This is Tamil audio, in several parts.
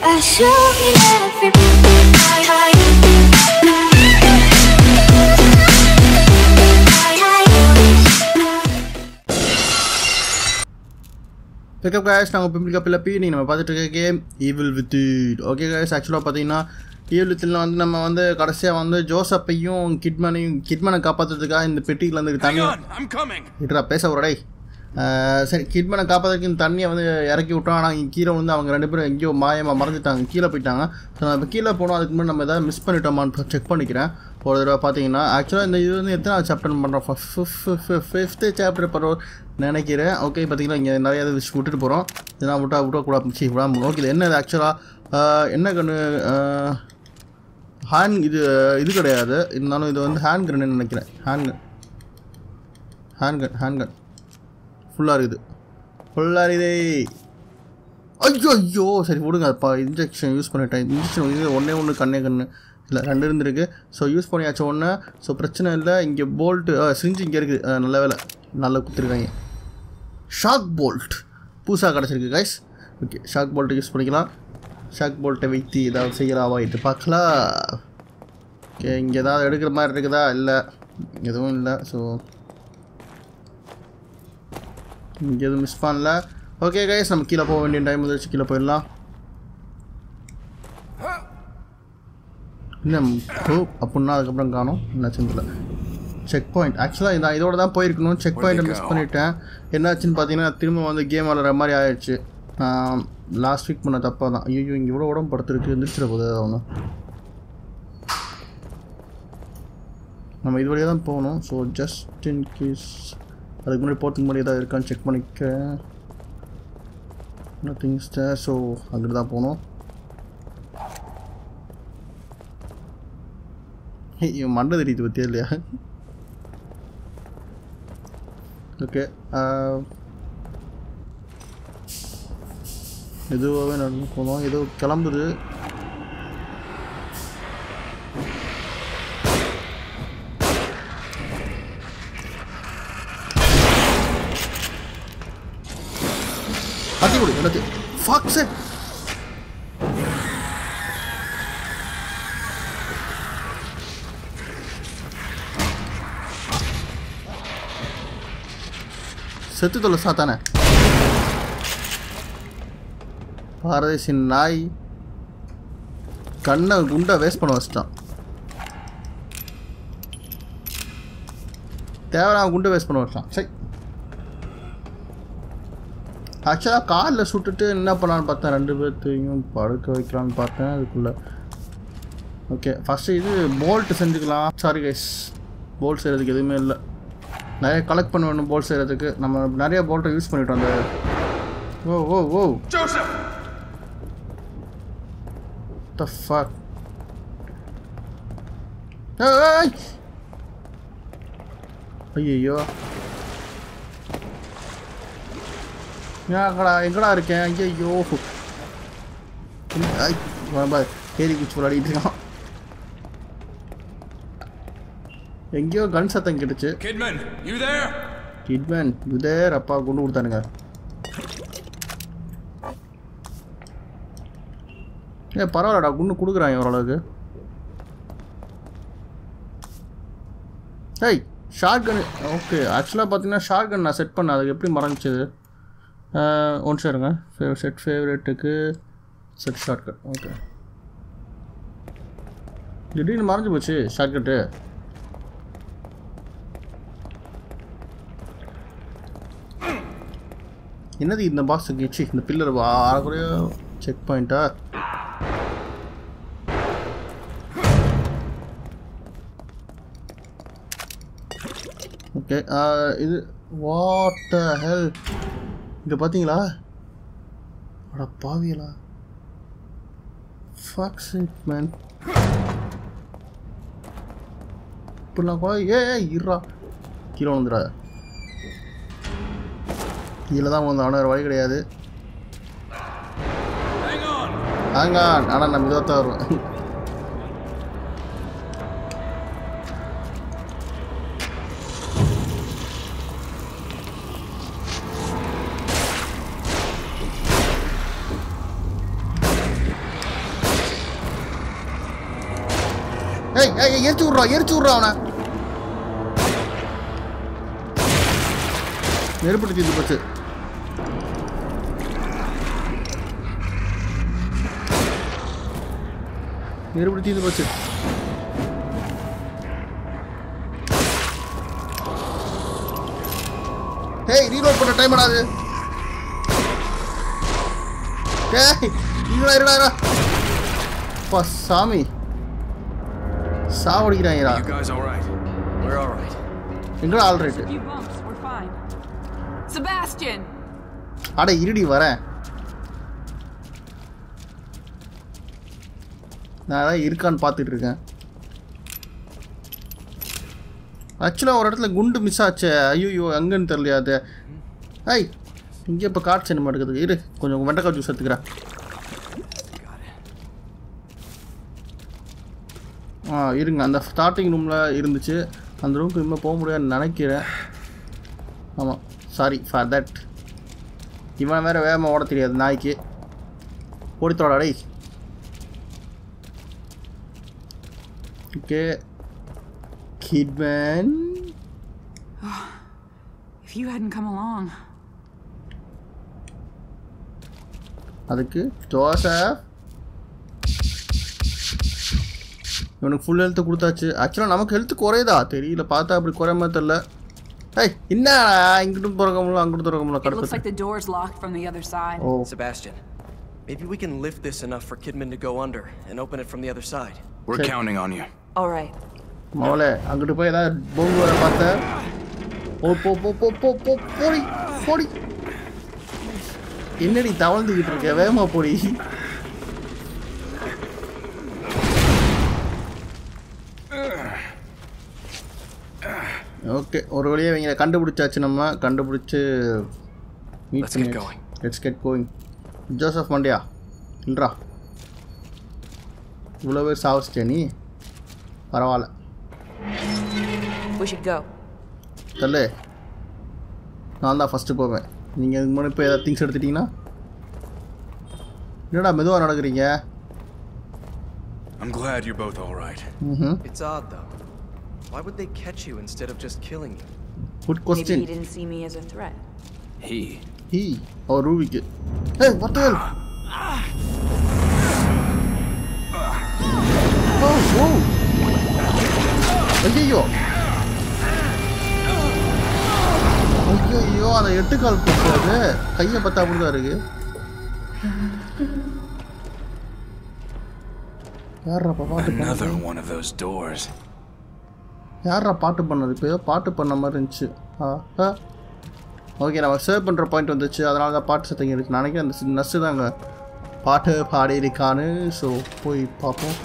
I show me every pickup cash நாங்கள் பிம்பிள் கப்பில் பி நீங்கள் நம்ம பார்த்துட்டு இருக்க game evil with okay cash ஆக்சுவலாக பார்த்தீங்கன்னா ஈவில் வித்தில் வந்து நம்ம வந்து கடைசியாக வந்து ஜோசப்பையும் கிட்மனையும் கிட்மனை காப்பாற்றுறதுக்காக இந்த பெட்டியில் வந்து Hang தண்ணி on, I'm coming. விட்றா பேச வரடை சரி கிட்மனை காப்பாற்றுறதுக்கு இந்த தண்ணியை வந்து இறக்கி விட்டோம் ஆனால் இங்கே கீழே வந்து அவங்க ரெண்டு பேரும் எங்கேயோ மாயமாக மறைஞ்சிட்டாங்க கீழே போயிட்டாங்க ஸோ நம்ம இப்போ கீழே போனோம் அதுக்கு முன்னாடி நம்ம எதாவது மிஸ் பண்ணிட்டோமான்னு செக் பண்ணிக்கிறேன் ஒரு தடவை பார்த்தீங்கன்னா ஆக்சுவலாக இந்த இது வந்து எத்தனை சாப்டர் பண்ணுறோம் ஃபிஃப்த்து சாப்டர் பண்ணுறோம் நினைக்கிறேன் ஓகே பார்த்தீங்கன்னா இங்கே நிறைய இது விஷயம் விட்டுட்டு போகிறோம் இதெல்லாம் விட்டா விடக்கூடாது சி விடாம ஓகே இது என்ன இது ஆக்சுவலாக என்ன கண்ணு ஹேண்ட் இது இது கிடையாது இருந்தாலும் இது வந்து ஹேண்ட் கன்னு நினைக்கிறேன் hand gun hand gun hand gun ஃபுல்லாக இருக்குது ஃபுல்லாக இருக்குது ஐயோ ஐயோ சரி விடுங்க அப்பா இன்ஜெக்ஷன் யூஸ் பண்ணிட்டேன் இன்ஜெக்ஷன் இது ஒன்றே ஒன்று கண்ணே கண்ணு இல்லை ரெண்டு இருந்திருக்கு ஸோ யூஸ் பண்ணியாச்சு ஒன்று ஸோ பிரச்சனை இல்லை இங்கே போல்ட்டு சிரிஞ்சு இங்கே இருக்குது அஹ், நல்ல வேலை நல்லா குத்துருக்காங்க ஷாக் போல்ட் புதுசாக கிடச்சிருக்கு கைஸ் ஓகே ஷாக் போல்ட்டை யூஸ் பண்ணிக்கலாம் ஷாக் போல்ட்டை வைத்து ஏதாவது செய்யலாமா இது பார்க்கலாம் ஓகே இங்கே ஏதாவது எடுக்கிற மாதிரி இருக்குதா இல்லை எதுவும் இல்லை ஸோ இங்கே எதுவும் மிஸ் பண்ணல ஓகே கைஸ் நம்ம கீழே போக வேண்டிய டைம் வந்துச்சு கீழே போயிடலாம் என்ன ஓ அப்படின்னா அதுக்கப்புறம் காணும் என்னாச்சுன்னு தெரியல செக் பாயிண்ட் ஆக்சுவலாக நான் இதோட தான் போயிருக்கணும் செக் பாயிண்ட்டை மிஸ் பண்ணிட்டேன் என்னாச்சுன்னு பார்த்தீங்கன்னா திரும்ப வந்து கேம் விளாட்ற மாதிரி ஆயிடுச்சு லாஸ்ட் வீக் பண்ண தப்பாக தான் ஐயோ இங்கே இவ்வளோ உடம்பு படுத்துருக்கு எந்திரிச்சிட போகுது அவனு நம்ம இது வழியாக தான் போகணும் ஸோ ஜஸ்ட் இன் கேஸ் அதுக்கு முன்னாடி போகிறதுக்கு முன்னாடி ஏதாவது இருக்கான்னு செக் பண்ணிக்க நத்திங்ஸ் ஸோ அங்கிட்டு தான் போகணும் ஏய், இவன் மண்டை தெரியுது பற்றியா இல்லையா ஓகே மெதுவாகவே நடந்து போனோம் ஏதோ கிளம்புது அடி கொடு எல்லாத்தையும் ஃபாக் சார் செத்து தொலை சாத்தானே பாரதேசின் நாய் கண்ணை குண்டா வேஸ்ட் பண்ண வச்சிட்டான் தேவையான குண்டை வேஸ்ட் பண்ண வச்சிட்டான் சரி ஆக்சுவலாக காலில் சுட்டுட்டு என்ன பண்ணலான்னு பார்த்தேன் ரெண்டு பேர்த்தையும் படுக்க வைக்கலான்னு பார்த்தேன் அதுக்குள்ளே ஓகே ஃபஸ்ட்டு இது போல்ட் செஞ்சுக்கலாம் சாரி கைஸ் போல்ட் செய்கிறதுக்கு எதுவுமே இல்லை நிறைய கலெக்ட் பண்ண வேணும் போல்ட் செய்கிறதுக்கு நம்ம நிறைய போல்ட்டை யூஸ் பண்ணிட்டோம் அந்த ஓ ஓ ஓ Joseph! the fuck ஏய் ஐயோ எங்கடா எங்கடா இருக்கேன் ஐயோ ஐ பாரு, ஏறி குச்சி விளையாடிட்டு இருக்கான் எங்கேயோ கன் சத்தம் கிட்டுச்சு Kidman, you there? கிட்மேன் இதேர் அப்பா கொண்டு கொடுத்தானுங்க ஏ பரவாயில்லடா குண்டு கொடுக்குறான் ஓரளவுக்கு ஏய் ஷார்ட் கன் ஓகே ஆக்சுவலாக பார்த்தீங்கன்னா ஷார்ட் கன் நான் செட் பண்ணேன் அதுக்கு எப்படி மறைஞ்சிது ஒன் சேருங்க ஃபேவ் செட் ஃபேவரேட்டுக்கு செட் ஷார்ட் கட் ஓகே திடீர்னு மறைஞ்சு போச்சு ஷார்ட் கட்டு என்னது இந்த பாக்ஸுக்கு சி இந்த பில்லர் ஆறக்குறைய செக் பாயிண்ட்டா ஓகே இது வாட் ஹெல் இங்கே பார்த்தீங்களா அட பாவியலா ஃபக்ஸ் இட் மேன் இப்படிலாம் கூட ஏ ஏ இருறா கீழே வந்துடாத கீழே தான் வந்து அவன வழி கிடையாது Hang on! ஆங்க ஆனால் நம்ம இதாக தான் வருவேன் ஏய் ஏய் ஏய், எரிச்சு விட்றா எரிச்சு விட்றா அவனை நெருப்பு தீர்ந்து போச்சு நெருப்பு தீர்ந்து போச்சு ஏய் ரீலோட் பண்ண டைம் ஆடாது ஏய் இருடா இருடா இருடா அப்பா சாமி சாவடிக்கிறாங்கடா You guys all right? We're all right. எங்கடா all right few bumps. We're fine. Sebastian! அட இருடி வரேன் நான் அதான் இருக்கான்னு பார்த்துட்டு இருக்கேன் ஆக்சுவலாக ஒரு இடத்துல குண்டு மிஸ் ஆச்சே ஐயோ எங்கன்னு தெரியலையா அது ஐய் இங்கே இப்போ காட்டு சினிமா எடுக்குது இரு கொஞ்சம் வெண்டைக்காய் ஜூஸ் எடுத்துக்கிறேன் ஆ இருங்க அந்த ஸ்டார்டிங் ரூமில் இருந்துச்சு அந்த ரூமுக்கு இனிமேல் போக முடியாதுன்னு நினைக்கிறேன் ஆமாம் சாரி ஃபார் தட் இவன் வேற வேகமாக ஓட தெரியாது நாய்க்கு ஓடித்தோடா டேய் okay Kidman If you hadn't come along. அதுக்கு தோசை இவனுக்கு ஃபுல் ஹெல்த்து கொடுத்தாச்சு ஆக்சுவலாக நமக்கு ஹெல்த்து குறையுதா தெரியல பார்த்தா அப்படி குறையாம தெரில ஏய் என்ன இங்கிட்டும் திறக்க முடியல அங்கிட்டும் திறக்க முடியல It looks like கடத்து the door's locked from the other side. O Sebastian, maybe we can lift this enough for Kidman to go under and open it from the other side. We're Okay. counting on you. All right. மவளே அங்கிட்டு போய் ஏதாவது பொங்கு வர பார்த்த போ போ போ போ போ போ போடி போடி என்னடி தவழ்ந்துக்கிட்டு இருக்க வேகமா போடி ஓகே ஒரு வழியாக இவங்க கண்டுபிடிச்சாச்சு நம்ம கண்டுபிடிச்சு meet Let's get going. Let's get going Joseph மண்டியா இல்லைடா இவ்வளோ பேர் சாவச்சிட்டியா நீ பரவாயில்ல We should go. தள்ளு நான் தான் ஃபஸ்ட்டு போவேன் நீங்கள் இதுக்கு முன்னாடி இப்போ ஏதாவது திங்ஸ் எடுத்துட்டீங்கன்னா என்னடா மெதுவாக நடக்கிறீங்க I'm glad you're both all right. ம் It's odd though. Why would they catch you instead of just killing you? Good Maybe question he didn't see me as a threat. He. He அவர் ரூபிக்கு ஏய் what the hell? ஓ ஓ ஐயோ ஐயோ அந்த எட்டு கால் குச்சி அது கையை பார்த்தா அப்படி தான் இருக்கு யாரா பாட்டு Another பண்ணது one of those doors. யாரா பாட்டு பண்ணது இப்போ ஏதோ பாட்டு பண்ண மாதிரி இருந்துச்சு ஆ ஆ ஓகே நம்ம சேவ் பண்ணுற பாயிண்ட் வந்துச்சு அதனால தான் பாட்டு சத்தங்க இருக்கு நான் நினைக்கிறேன் அந்த நர்ஸு தாங்க பாட்டு பாடி இருக்கான்னு ஸோ போய் பார்ப்போம்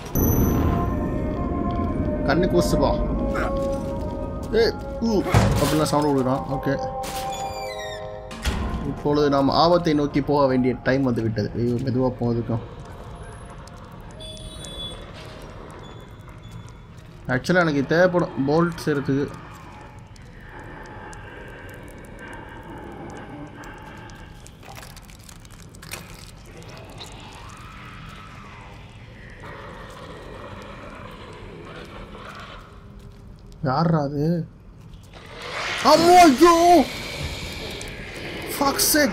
கண்ணு கூசுப்பா ஏ ஊ அப்படிலாம் சவுண்ட் கொடுக்குறான் ஓகே இப்பொழுது நாம் ஆபத்தை நோக்கி போக வேண்டிய டைம் வந்து விட்டது ஐயோ மெதுவாக போகிறதுக்கும் ஆக்சுவலாக எனக்கு தேவைப்படும் போல்ட் செய்கிறதுக்கு யார்ரா அது அம்மோ ஐயோ fuck's sake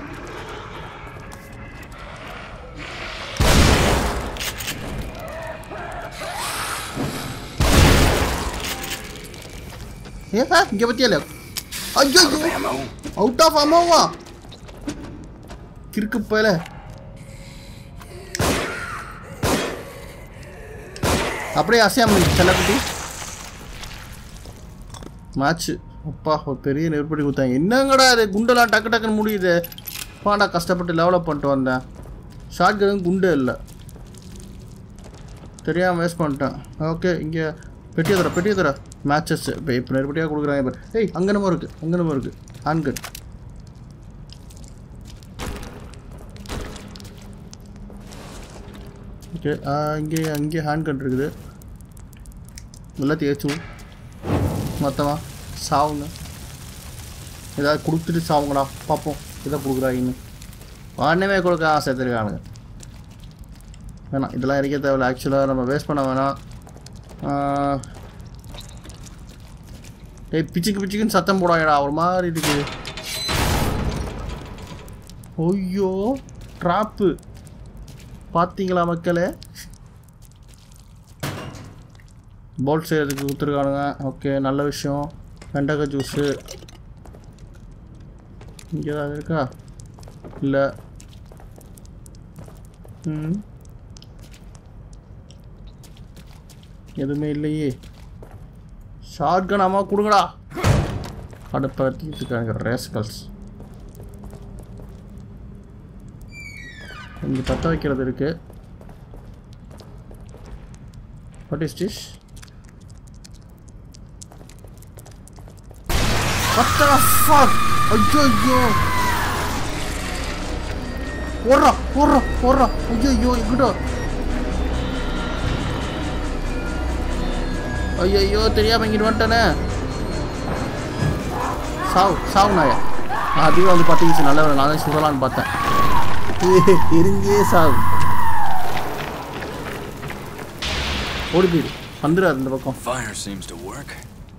ஏ இங்கே பற்றியல ஐயோ Ammo. அவுட் ஆஃப் அம்மாவா கிறுக்கு போயில அப்படியே அசையாம செல்லக்குட்டி மேட்ச்சு அப்பா ஒரு பெரிய நெருப்படி கொடுத்தாங்க என்னங்கடா இது குண்டெல்லாம் டக்கு டக்குன்னு முடியுது பாடா கஷ்டப்பட்டு லெவலப் பண்ணிட்டு வந்தேன் ஷார்ட் கன் குண்டே இல்லை தெரியாமல் வேஸ்ட் பண்ணிட்டேன் ஓகே இங்கே பெட்டியை தர பெட்டியை தர மேட்சஸ் இப்போ இப்போ நெருப்படியாக கொடுக்குறாங்க இப்போ ஏய் அங்கே நம்ம இருக்குது அங்கே நம்ம இருக்குது ஹேண்ட்கன் ஓகே இங்கே அங்கே ஹேண்ட்கன் இருக்குது எல்லாத்தையும் ஏச்சும் மொத்தமாக சாவுங்க ஏதாவது கொடுத்துட்டு சாவுங்கடா பார்ப்போம் எதை கொடுக்குறாங்கன்னு ஒன்றுமே கொடுக்க ஆசை தெரியானுங்க வேணாம் இதெல்லாம் இருக்க தேவையில்ல ஆக்சுவலாக நம்ம வேஸ்ட் பண்ண வேணாம் ஏய் பிச்சுக்கு பிச்சுக்குன்னு சத்தம் போடாயடா ஒரு மாதிரி இருக்கு ஐயோ ட்ராப்பு பார்த்தீங்களா மக்களே போல்ட் செய்யறதுக்கு கொடுத்துருக்கானுங்க ஓகே நல்ல விஷயம் வெண்டக்காய் ஜூஸு இங்கே ஏதாவது இருக்கா இல்லை ம் எதுவுமே இல்லையே ஷார்ட் கன் அம்மா கொடுங்கடா அடுப்பை தீர்த்துக்காங்க ரேஸ்கல்ஸ் இங்கே பற்ற வைக்கிறது இருக்கு what is dish What the fuck? ஐயோ ஐயோ ஓடுறா ஓடுறா ஓடுறா ஐயோ ஐயோ எங்கிட்ட ஐயோ தெரியாம இங்கிட்டு வந்துட்டேனே சாவு சாவு நாயா அதுவே வந்து பட்டுக்கிச்சு நல்ல வேலை நான் தான் சுடலான்னு பார்த்தேன் எரிஞ்சே சாவு ஓடி போயிடு வந்துடாது இந்த பக்கம் Fire seems to work.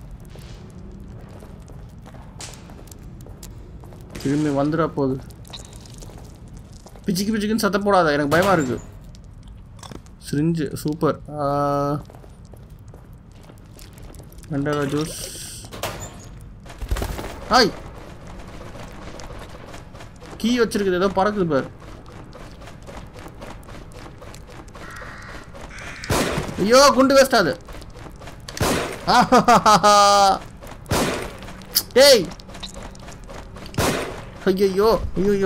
திரும்பி வந்துடா போகுது பிச்சுக்கு பிச்சுக்குன்னு சத்தம் போடாத எனக்கு பயமா இருக்கு சிரிஞ்சு சூப்பர் வெண்டக்காய் ஜூஸ் ஹாய் கீ வச்சிருக்குது ஏதோ பறக்குது பார் ஐயோ குண்டு வேஸ்ட் அது டேய் ஐயோ ஐயோ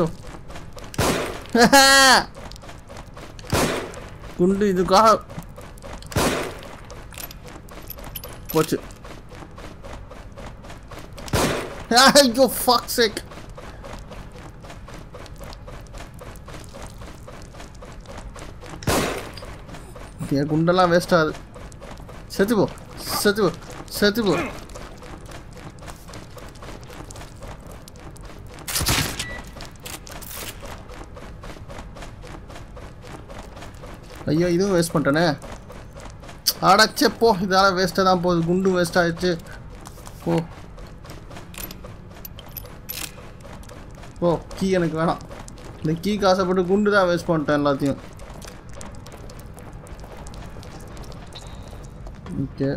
குண்டு இதுக்காக போச்சு ஐயோ fuck sake என் குண்டெல்லாம் வேஸ்ட் ஆகுது செத்து போ செத்து போ செத்து போ ஐயோ இதுவும் வேஸ்ட் பண்ணிட்டேனே அடைச்சே போ இதெல்லாம் வேஸ்ட்டாக தான் போகுது குண்டும் வேஸ்ட் ஆயிடுச்சு போ போ கீ எனக்கு வேணாம் இந்த கீக்கு ஆசைப்பட்டு குண்டு தான் வேஸ்ட் பண்ணிட்டேன் எல்லாத்தையும் ஓகே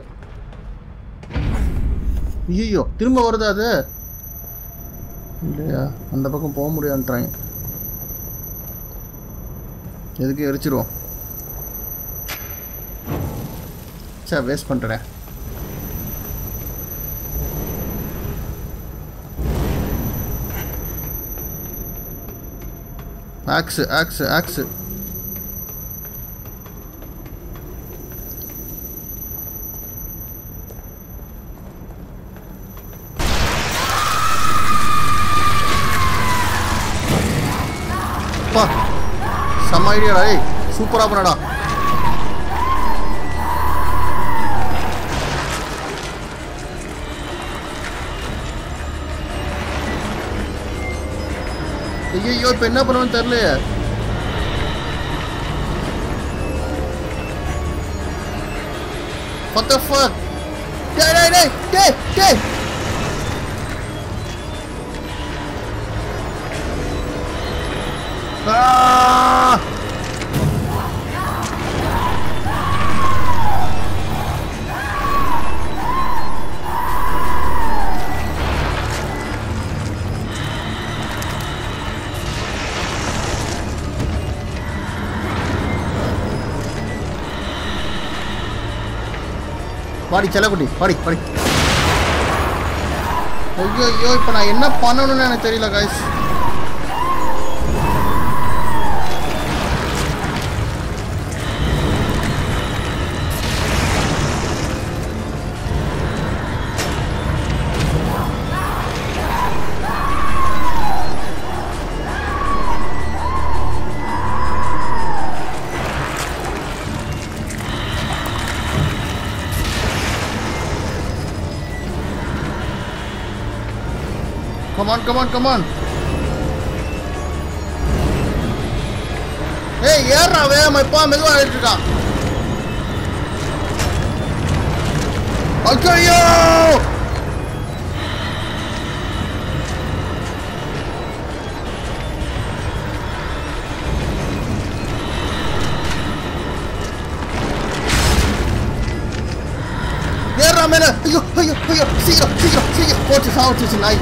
ஐயோ திரும்ப வருதா அது இல்லையா அந்த பக்கம் போக முடியாதுன்றாங்க எதுக்கு எரிச்சிருவோம் சே வேஸ்ட் பண்ணிட்டேன் ஆக்ஸு ஆக்ஸு ஆக்ஸு பா செம்ம ஐடியாடா ஏய் சூப்பராக பண்ணடா ஐயோ இப்போ என்ன பண்ணுவேன்னு தெரியலையே What the fuck? டேய் டேய் டேய் டேய் டேய் ஆ பாடி செல்லக்குட்டி பாடி பாடி ஐயோ ஐயோ இப்போ நான் என்ன பண்ணணும்னு எனக்கு தெரியல காய்ஸ் கமான் கமான் கமான் ஏய் ஏறா வேகமா இப்போ மெதுவா ஆயிட்டு இருக்கான் ஐயோ ஏறா மேல ஐயோ ஐயோ ஐயோ சீக்கிரம் சீக்கிரம் சீக்கிரம் போச்சு சாவச்சிச்சு நாய்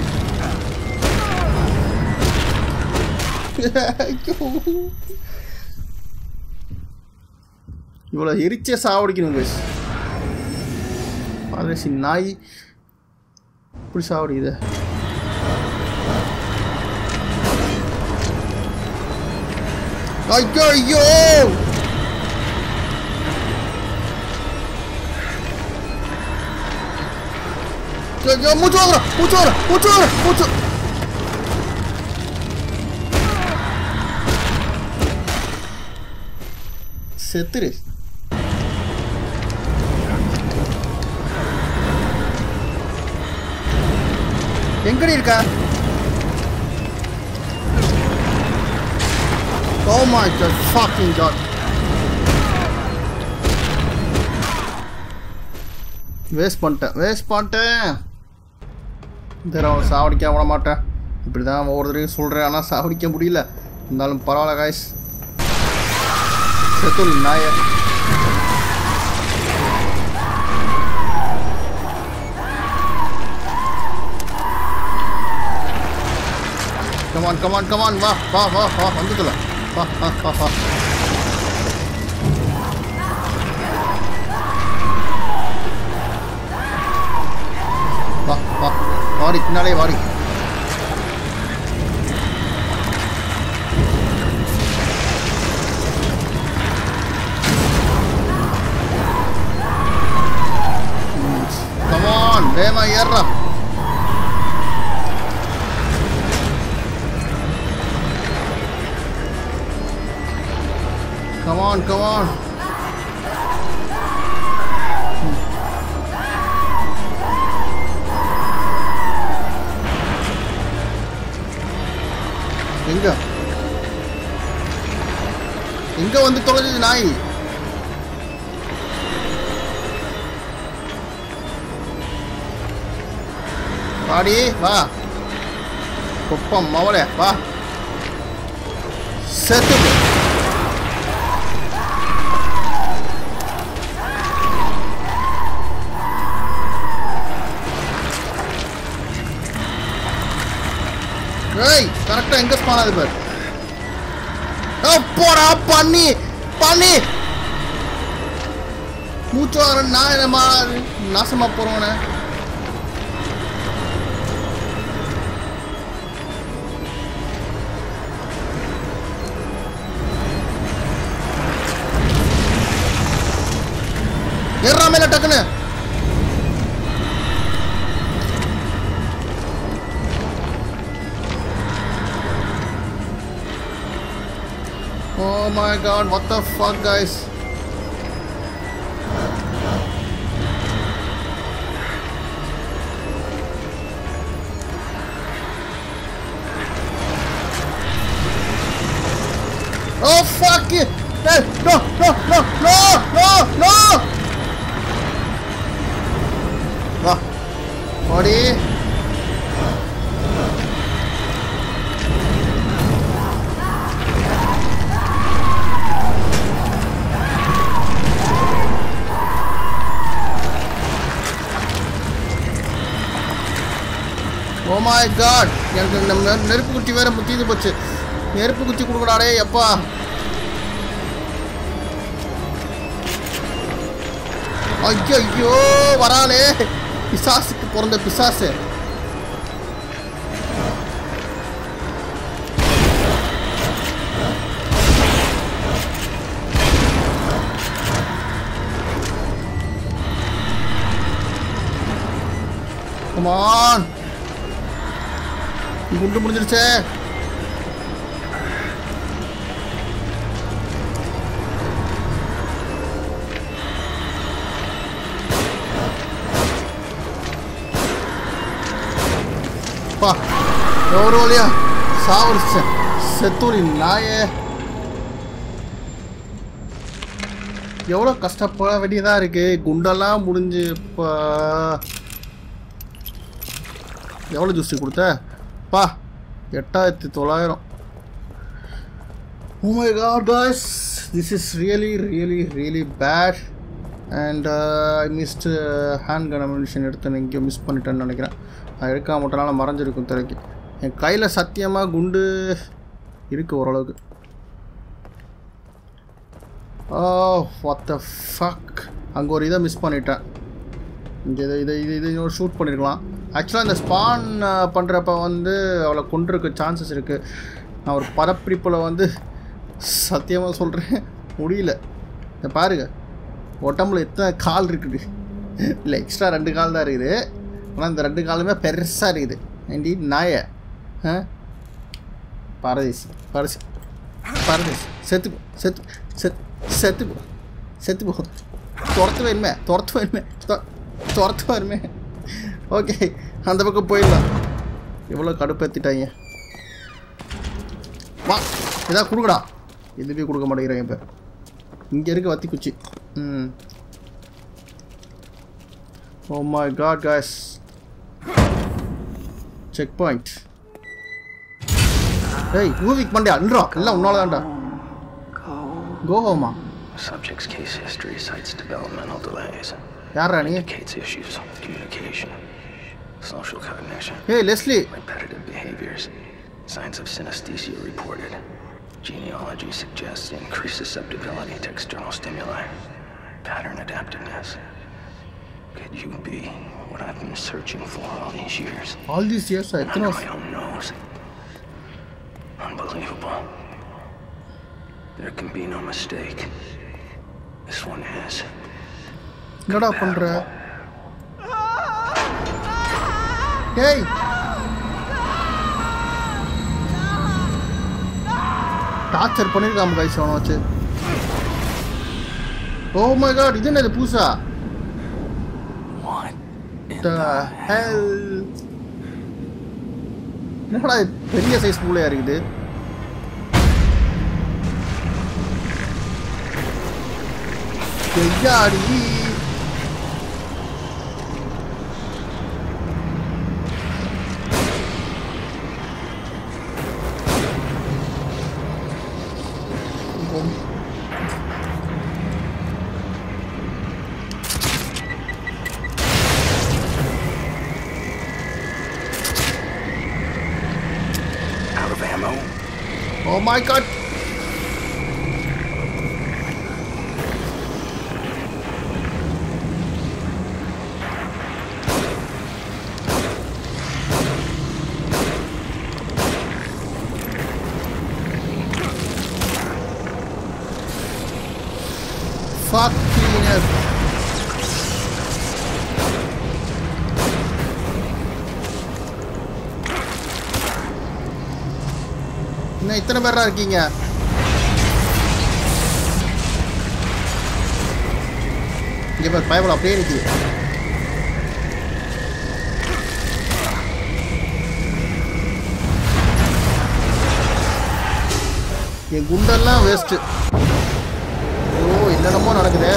ஐயோ இவ்வளோ எரிச்சே சாவடிக்கணும் guys பாரசி நாய் இப்படி சாவடிக்குது ஐயோ ஐயோ ஐயோ, மூச்சு வாங்குறோம் மூச்சு வாங்குறோம் மூச்சு வாங்குறோம் மூச்சு செத்துரு எங்கடி இருக்கா Oh my god, fucking god. Waste பண்ணிட்டேன் வேஸ்ட் பண்ணிட்டேன் இந்த அவனை சாவடிக்க விட மாட்டேன் இப்படி தான் ஒவ்வொரு தடவையும் சொல்கிறேன் ஆனால் சாவடிக்க முடியல இருந்தாலும் பரவாயில்ல காய்ஸ் செத்துல் நாய கமான் கமான் கமான் வா வா வா வா வந்துக்கலாம் வா வா வா வா வா வா வாடி பின்னாலே வாடி கமான் வேமா ஏறா கமான் கமான் எங்க எங்க வந்து தொலைஞ்சது நாய் வாடி வா குப்பம் மவளே வா செத்து போ. ஏய் கரெக்டா எங்க ஸ்பான் ஆகுது பாரு ஆ, போடா பண்ணி பண்ணி மூச்சு வாங்குற நான் என்னமா நாசமா போறவன ஏறா மேல டக்குன்னு Oh my god, what the fuck, guys? Oh fuck it! Hey, no, no, no, no, no, no! வா ஓடி ஓ மை காட் எனக்கு இந்த நெ- நெருப்பு குச்சி வேற தீந்து போச்சு நெருப்பு குச்சி கொடுக்கடாடே எப்பா ஐயோ வராளே பிசாசுக்கு பிறந்த பிசாசு கமான் குண்டு முடிஞ்சிருச்சே பா எவ்வளோ வழியா சாவடிச்ச செத்தூரி நாயே எவ்வளோ கஷ்டப்பட வேண்டியதாக இருக்கு குண்டெல்லாம் முடிஞ்சு இப்போ எவ்வளோ ஜூஸ் கொடுத்த பா எட்டாயிரத்தி தொள்ளாயிரம் Oh my god, guys, this is really, really, really bad. And uh, I missed uh, hand gun ammunition எடுத்து நான் எங்கேயோ மிஸ் பண்ணிட்டேன்னு நினைக்கிறேன் அது எடுக்காம மட்டும்னால மறைஞ்சிருக்கும் திரைக்கு என் கையில் சத்தியமாக குண்டு இருக்குது ஓரளவுக்கு ஓ வாட் த ஃபக் அங்கே ஒரு இதை மிஸ் பண்ணிட்டேன் இங்கே இதை இதை இது இது ஒரு ஷூட் பண்ணியிருக்கலாம் ஆக்சுவலாக இந்த ஸ்பான் பண்ணுறப்ப வந்து அவளை கொண்டிருக்க சான்சஸ் இருக்குது நான் ஒரு படப்பிடிப்பில் வந்து சத்தியமாக சொல்கிறேன் முடியல இந்த பாருங்க உடம்புல எத்தனை கால் இருக்குது இல்லை எக்ஸ்ட்ரா ரெண்டு கால் தான் இருக்குது ஆனால் இந்த ரெண்டு காலுமே பெருசாக இருக்குது ஏண்டி நாய ஆ பாரதீஸ் பாரசி பாரதீஸ் செத்து போ செத்து செத்து செத்து போ செத்து போ துரத்து வருமே துரத்து வருமே தொ- துரத்து வருமே ஓகே அந்த பக்கம் போயிடலாம் எவ்வளோ கடுப்பேற்றிட்டாங்க வா ஏதாவது கொடுக்கடா எதுவுமே கொடுக்க மாட்டேங்கிறாங்க இப்போ இங்கே இருக்க வத்தி குச்சி ம் oh my god guys checkpoint ஏய் மூவிக்கு மண்டியா நின்றா எல்லாம் உன்னால தான்டா கோ ஹோமா Subject's case history cites developmental delays, யாரா நீ indicates issues with communication, social cognition, ஏய் Leslie repetitive behaviors, signs of synesthesia reported. Genealogy suggests increased susceptibility to external stimuli, pattern adaptiveness. Could you be what I've been searching for all these years? All these years எத்தனை Under my வருஷம் own nose. Unbelievable. There can be no mistake. This one is. என்னடா பண்ற டேய் டார்ச்சர் பண்ணிருக்காம கைஸ் அவனை வச்சு ஓ மை காட் இது என்னது புதுசா What? in the hell என்னடா இது பெரிய சைஸ் மூளையா இருக்குது ஐயாடி Out of ammo? Oh my god! Fucking hell. இன்னும் இத்தனை பேரா இருக்கீங்க இங்க பாரு பயப்பட அப்படியே நிக்குது என் குண்டெல்லாம் வேஸ்ட்டு ஓ என்னென்னமோ நடக்குதே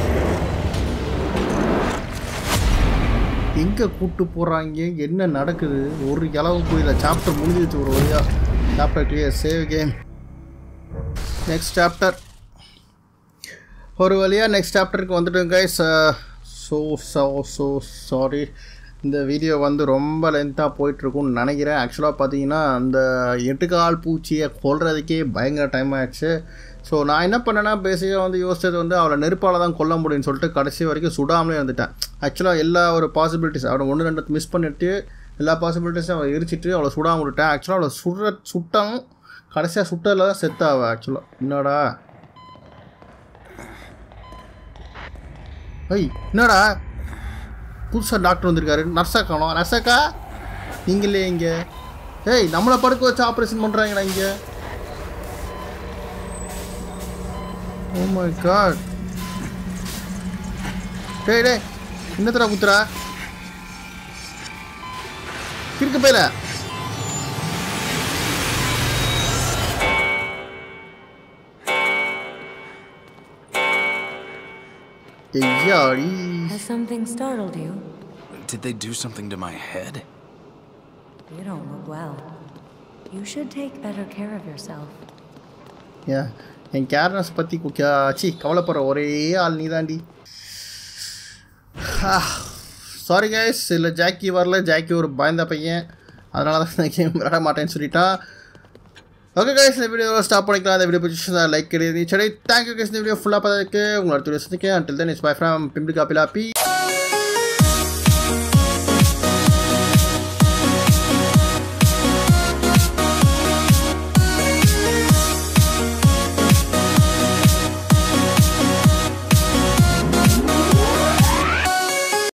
எங்கே கூட்டு போகிறாங்க என்ன நடக்குது ஒரு கிளவு புரியல சாப்டர் முடிஞ்சிருச்சு ஒரு வழியா chapter clear save game next chapter ஒரு வழியாக நெக்ஸ்ட் சாப்டருக்கு வந்துட்டோம் guys so so so sorry இந்த வீடியோ வந்து ரொம்ப லென்த்தாக போயிட்டுருக்கும்னு நினைக்கிறேன் ஆக்சுவலாக பார்த்தீங்கன்னா அந்த எட்டுக்கால் பூச்சியை கொல்றதுக்கே பயங்கர டைம் ஆயிடுச்சு ஸோ நான் என்ன பண்ணேன்னா பேசிக்காக வந்து யோசிச்சது வந்து அவளை நெருப்பால் தான் கொல்ல முடியும்னு சொல்லிட்டு கடைசி வரைக்கும் சுடாமலே இருந்துட்டேன் ஆக்சுவலாக எல்லா ஒரு பாசிபிலிட்டிஸ் அவனை ஒன்று ரெண்டு மிஸ் பண்ணிட்டு எல்லா பாசிபிலிட்டிஸும் அவளை எரிச்சிட்டு அவளை சுடாம விட்டேன் ஆக்சுவலாக அவளை சுடுற சுட்டான் கடைசியாக சுட்டதில் தான் செத்த அவள் ஆக்சுவலாக என்னடா ஐய் என்னடா புதுசாக டாக்டர் வந்திருக்காரு நர்ஸா காணோம் நர்ஸாக்கா நீங்களே இங்கே ஏய் நம்மளை படுக்க வச்சு ஆப்ரேஷன் பண்ணுறாங்கடா இங்கே ஓ மை காட் டேய் டேய் என்னத்தடா குத்துறா கிறுக்கு போயில ஐயாடி Has something startled you? Did they do something to my head? You don't look well. You should take better care of yourself. ஏன் என் கேர்னஸ் பற்றி சி கவலைப்படுற ஒரே ஆள் நீ தாண்டி சாரி கைஸ் இல்லை ஜாக்கி வரல ஜாக்கி ஒரு பயந்த பையன் அதனால தான் இந்த கேம் விளையாட மாட்டேன்னு சொல்லிட்டான் ஓகே கைஸ் இந்த வீடியோ ஸ்டாப் பண்ணிக்கலாம் இந்த வீடியோ பிடிச்சி லைக் கிடையாது சரி தேங்க்யூ கைஸ் இந்த வீடியோ ஃபுல்லாக பார்த்ததுக்கு உங்களோட வீடியோ சந்திக்க until then is bye from pimple காப்பிலாப்பி